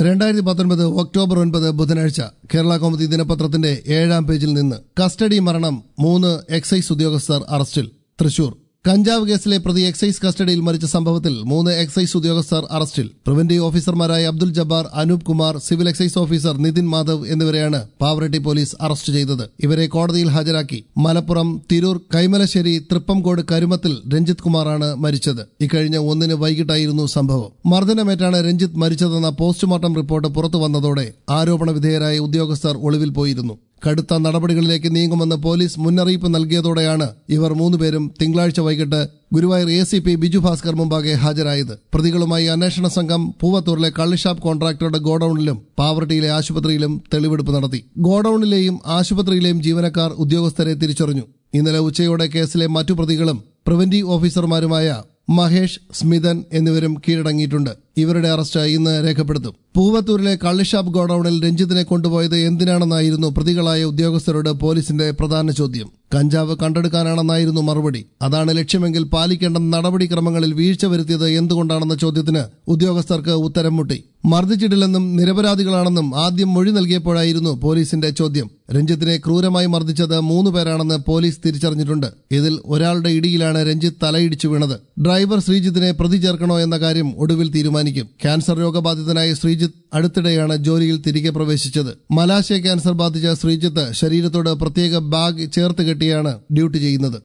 രണ്ടായിരത്തി പത്തൊൻപത് ഒക്ടോബർ ഒൻപത് ബുധനാഴ്ച കേരള കൗമുദി ദിനപത്രത്തിന്റെ ഏഴാം പേജിൽ നിന്ന് കസ്റ്റഡി മരണം മൂന്ന് എക്സൈസ് ഉദ്യോഗസ്ഥർ അറസ്റ്റിൽ തൃശൂർ കഞ്ചാവ് കേസിലെ പ്രതി എക്സൈസ് കസ്റ്റഡിയിൽ മരിച്ച സംഭവത്തിൽ മൂന്ന് എക്സൈസ് ഉദ്യോഗസ്ഥർ അറസ്റ്റിൽ പ്രിവന്റീവ് ഓഫീസർമാരായ Abdul Jabbar Anoop Kumar civil excise officer Nithin Madhav എന്നിവരെയാണ് പാവറട്ടി പോലീസ് അറസ്റ്റ് ചെയ്തത് ഇവരെ കോടതിയിൽ ഹാജരാക്കി മലപ്പുറം തിരൂർ കൈമലശ്ശേരി തൃപ്പംകോട് കരുമത്തിൽ രഞ്ജിത്ത് കുമാറാണ് മരിച്ചത് ഇക്കഴിഞ്ഞ ഒന്നിന് വൈകിട്ടായിരുന്നു സംഭവം മർദ്ദനമേറ്റാണ് രഞ്ജിത്ത് മരിച്ചതെന്ന പോസ്റ്റ്മോർട്ടം റിപ്പോർട്ട് പുറത്തു വന്നതോടെ ആരോപണ വിധേയരായ ഉദ്യോഗസ്ഥർ ഒളിവിൽ പോയിരുന്നു കടുത്ത നടപടികളിലേക്ക് നീങ്ങുമെന്ന് പോലീസ് മുന്നറിയിപ്പ് നൽകിയതോടെയാണ് ഇവർ മൂന്നുപേരും തിങ്കളാഴ്ച വൈകിട്ട് Guruvayur A C P Biju Bhaskar മുമ്പാകെ ഹാജരായത് പ്രതികളുമായി അന്വേഷണ സംഘം പൂവത്തൂരിലെ കള്ളിഷാപ്പ് കോൺട്രാക്ടറുടെ ഗോഡൌണിലും പാവർട്ടിയിലെ ആശുപത്രിയിലും തെളിവെടുപ്പ് നടത്തി ഗോഡൌണിലെയും ആശുപത്രിയിലെയും ജീവനക്കാർ ഉദ്യോഗസ്ഥരെ തിരിച്ചറിഞ്ഞു ഇന്നലെ ഉച്ചയോടെ കേസിലെ മറ്റു പ്രതികളും പ്രിവന്റീവ് ഓഫീസർമാരുമായ മഹേഷ് സ്മിതൻ എന്നിവരും കീഴടങ്ങിയിട്ടുണ്ട് ഇവരുടെ അറസ്റ്റ് ഇന്ന് രേഖപ്പെടുത്തും പൂവത്തൂരിലെ കള്ളിഷാപ്പ് ഗോഡൌണിൽ രഞ്ജിത്തിനെ കൊണ്ടുപോയത് എന്തിനാണെന്നായിരുന്നു പ്രതികളായ ഉദ്യോഗസ്ഥരോട് പോലീസിന്റെ പ്രധാന ചോദ്യം കഞ്ചാവ് കണ്ടെടുക്കാനാണെന്നായിരുന്നു മറുപടി അതാണ് ലക്ഷ്യമെങ്കിൽ പാലിക്കേണ്ട നടപടിക്രമങ്ങളിൽ വീഴ്ച വരുത്തിയത് എന്തുകൊണ്ടാണെന്ന ചോദ്യത്തിന് ഉദ്യോഗസ്ഥർക്ക് ഉത്തരം മുട്ടി മർദ്ദിച്ചിട്ടില്ലെന്നും നിരപരാധികളാണെന്നും ആദ്യം മൊഴി നൽകിയപ്പോഴായിരുന്നു പോലീസിന്റെ ചോദ്യം രഞ്ജിത്തിനെ ക്രൂരമായി മർദ്ദിച്ചത് മൂന്ന് പേരാണെന്ന് പോലീസ് തിരിച്ചറിഞ്ഞിട്ടുണ്ട് ഇതിൽ ഒരാളുടെ ഇടിയിലാണ് രഞ്ജിത്ത് തലയിടിച്ചു വീണത് ഡ്രൈവർ ശ്രീജിത്തിനെ പ്രതി ചേർക്കണോ എന്ന കാര്യം ഒടുവിൽ തീരുമാനിക്കും ക്യാൻസർ രോഗബാധിതനായ ശ്രീജിത്ത് അടുത്തിടെയാണ് ജോലിയിൽ തിരികെ പ്രവേശിച്ചത് മലാശയ ക്യാൻസർ ബാധിച്ച ശ്രീജിത്ത് ശരീരത്തോട് പ്രത്യേക ബാഗ് ചേർത്ത് കെട്ടിയാണ് ഡ്യൂട്ടി ചെയ്യുന്നത്